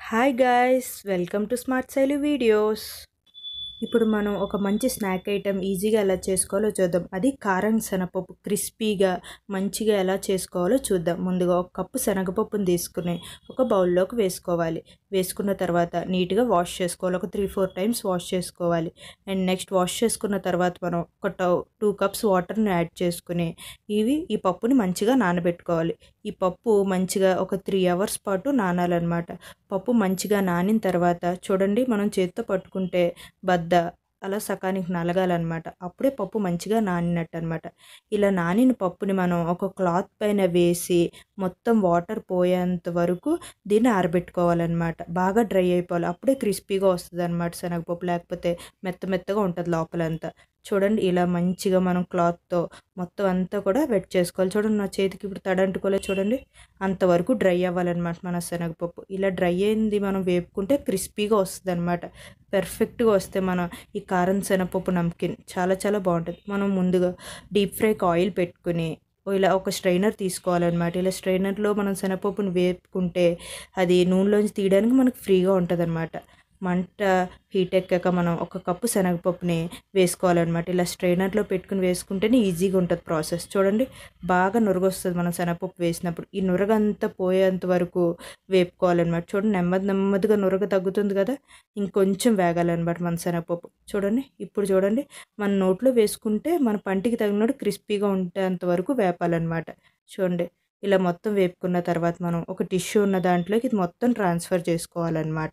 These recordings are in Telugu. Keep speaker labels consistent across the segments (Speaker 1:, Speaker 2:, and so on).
Speaker 1: hi guys welcome to smart Shaili videos ఇప్పుడు మనం ఒక మంచి స్నాక్ ఐటెం ఈజీగా ఎలా చేసుకోవాలో చూద్దాం అది కారం శనగపప్పు క్రిస్పీగా మంచిగా ఎలా చేసుకోవాలో చూద్దాం ముందుగా ఒక కప్పు శనగపప్పుని తీసుకుని ఒక బౌల్లోకి వేసుకోవాలి వేసుకున్న తర్వాత నీట్గా వాష్ చేసుకోవాలి ఒక త్రీ ఫోర్ టైమ్స్ వాష్ చేసుకోవాలి అండ్ నెక్స్ట్ వాష్ చేసుకున్న తర్వాత మనం ఒక టూ కప్స్ వాటర్ని యాడ్ చేసుకుని ఇవి ఈ పప్పుని మంచిగా నానబెట్టుకోవాలి ఈ పప్పు మంచిగా ఒక త్రీ అవర్స్ పాటు నానాలన్నమాట పప్పు మంచిగా నానిన తర్వాత చూడండి మనం చేత్తో పట్టుకుంటే బద్ద అలా సకానికి నలగాలన్నమాట అప్పుడే పప్పు మంచిగా నానినట్టు అనమాట ఇలా నానిన పప్పుని మనం ఒక క్లాత్ పైన వేసి మొత్తం వాటర్ పోయేంత వరకు దీన్ని ఆరబెట్టుకోవాలన్నమాట బాగా డ్రై అయిపోవాలి అప్పుడే క్రిస్పీగా వస్తుంది అనమాట శనగపప్పు లేకపోతే మెత్త మెత్తగా ఉంటుంది లోపలంతా చూడండి ఇలా మంచిగా మనం క్లాత్తో మొత్తం అంతా కూడా వెట్ చేసుకోవాలి చూడండి నా చేతికి ఇప్పుడు తడంటుకోలేదు చూడండి అంతవరకు డ్రై అవ్వాలన్నమాట మన శనగపప్పు ఇలా డ్రై అయింది మనం వేపుకుంటే క్రిస్పీగా వస్తుంది అనమాట పెర్ఫెక్ట్గా వస్తే మనం ఈ కారం శనగపప్పు నమ్కిన్ చాలా చాలా బాగుంటుంది మనం ముందుగా డీప్ ఫ్రైకి ఆయిల్ పెట్టుకుని ఇలా ఒక స్ట్రైనర్ తీసుకోవాలన్నమాట ఇలా స్ట్రైనర్లో మనం శనగపప్పుని వేపుకుంటే అది నూనెలోంచి తీయడానికి మనకు ఫ్రీగా ఉంటుంది అనమాట మంట హీట్ ఎక్కాక మనం ఒక కప్పు శనగపప్పుని వేసుకోవాలన్నమాట ఇలా స్ట్రైనర్లో పెట్టుకుని వేసుకుంటేనే ఈజీగా ఉంటుంది ప్రాసెస్ చూడండి బాగా నురగొస్తుంది మనం శనగపప్పు వేసినప్పుడు ఈ నురగ అంతా పోయేంత వరకు వేపుకోవాలన్నమాట చూడండి నెమ్మది నెమ్మదిగా నురగ తగ్గుతుంది కదా ఇంకొంచెం వేగాలన్నమాట మన శనగపప్పు చూడండి ఇప్పుడు చూడండి మన నోట్లో వేసుకుంటే మన పంటికి తగినట్టు క్రిస్పీగా ఉండేంత వరకు వేపాలన్నమాట చూడండి ఇలా మొత్తం వేపుకున్న తర్వాత మనం ఒక టిష్యూ ఉన్న దాంట్లోకి ఇది మొత్తం ట్రాన్స్ఫర్ చేసుకోవాలన్నమాట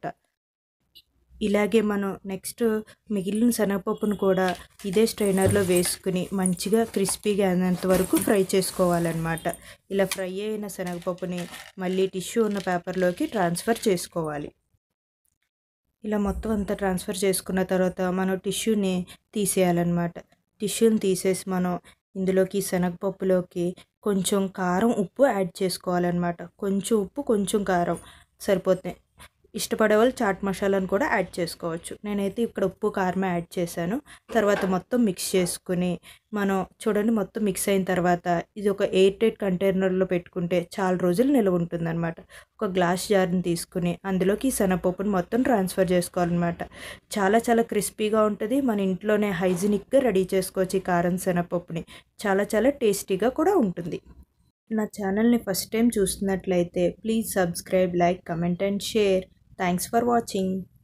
Speaker 1: ఇలాగే మనం నెక్స్ట్ మిగిలిన శనగపప్పును కూడా ఇదే స్ట్రైనర్లో వేసుకుని మంచిగా క్రిస్పీగా అయినంత వరకు ఫ్రై చేసుకోవాలన్నమాట ఇలా ఫ్రై అయిన శనగపప్పుని మళ్ళీ టిష్యూ ఉన్న పేపర్లోకి ట్రాన్స్ఫర్ చేసుకోవాలి ఇలా మొత్తం అంతా ట్రాన్స్ఫర్ చేసుకున్న తర్వాత మనం టిష్యూని తీసేయాలన్నమాట టిష్యూని తీసేసి మనం ఇందులోకి శనగపప్పులోకి కొంచెం కారం ఉప్పు యాడ్ చేసుకోవాలన్నమాట కొంచెం ఉప్పు కొంచెం కారం సరిపోతాయి ఇష్టపడే వాళ్ళు చాట్ మసాలాను కూడా యాడ్ చేసుకోవచ్చు నేనైతే ఇక్కడ ఉప్పు కారమే యాడ్ చేశాను తర్వాత మొత్తం మిక్స్ చేసుకుని మనం చూడండి మొత్తం మిక్స్ అయిన తర్వాత ఇది ఒక ఎయిర్ టైట్ కంటైనర్లో పెట్టుకుంటే చాలా రోజులు నిల్వ ఉంటుందన్నమాట ఒక గ్లాస్ జార్ని తీసుకుని అందులోకి శనగపప్పుని మొత్తం ట్రాన్స్ఫర్ చేసుకోవాలన్నమాట చాలా చాలా క్రిస్పీగా ఉంటుంది మన ఇంట్లోనే హైజీనిక్గా రెడీ చేసుకోవచ్చు ఈ కారం శనగపప్పుని చాలా చాలా టేస్టీగా కూడా ఉంటుంది నా ఛానల్ని ఫస్ట్ టైం చూస్తున్నట్లయితే please subscribe like comment and share thanks for watching